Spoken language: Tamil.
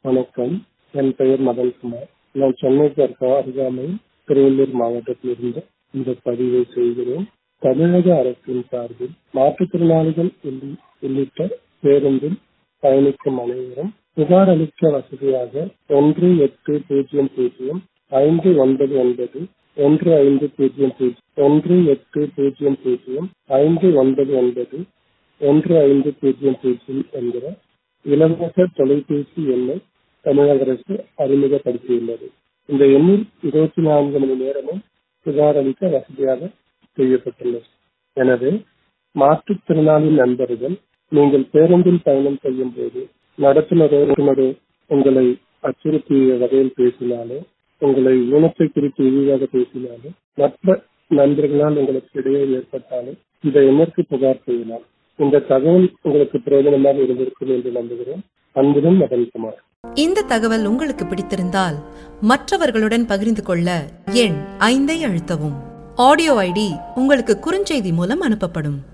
வணக்கம் என் பெயர் மதன்குமார் நான் சென்னைக்கு இருக்க அருகாமை திருவள்ளூர் மாவட்டத்திலிருந்து இந்த பதிவை செய்கிறேன் தமிழக அரசின் சார்பில் மாற்றுத்திறனாளிகள் உள்ளி- உள்ளிட்ட பேருந்தில் பயணிக்கும் அனைவரும் புகார் அளிக்க வசதியாக ஒன்று எட்டு பூஜ்ஜியம் பூஜ்ஜியம் ஐந்து ஒன்பது ஒன்பது ஒன்று ஐந்து பூஜ்ஜியம் பூஜ்ஜியம் ஒன்று எட்டு பூஜ்ஜியம் பூஜ்ஜியம் ஐந்து ஒன்பது ஒன்பது ஒன்று ஐந்து பூஜ்ஜியம் பூஜ்ஜியம் என்கிற இலவச தொலைபேசி எண்ணை தமிழக அரசு அறிமுகப்படுத்தியுள்ளது இந்த எண்ணில் இருபத்தி நான்கு மணி நேரமும் புகார் அளிக்க வசதியாக செய்யப்பட்டுள்ளது எனவே மாற்றுத்திறனாளி நண்பர்கள் நீங்கள் பேருந்தில் பயணம் செய்யும் போது நடத்துனரோ ஓட்டுநரோ உங்களை அச்சுறுத்திய வகையில் பேசினாலோ உங்களை ஊனத்தை குறித்து இழிவாக பேசினாலோ மற்ற நண்பர்களால் உங்களுக்கு இடையே ஏற்பட்டாலும் இந்த எண்ணிற்கு புகார் செய்யலாம் இந்த தகவல் உங்களுக்கு பிரயோஜனமாக இருந்திருக்கும் என்று நம்புகிறேன் அன்புடன் மதன்குமார் இந்த தகவல் உங்களுக்கு பிடித்திருந்தால் மற்றவர்களுடன் பகிர்ந்து கொள்ள எண் ஐந்தை அழுத்தவும் ஆடியோ ஐடி உங்களுக்கு குறுஞ்செய்தி மூலம் அனுப்பப்படும்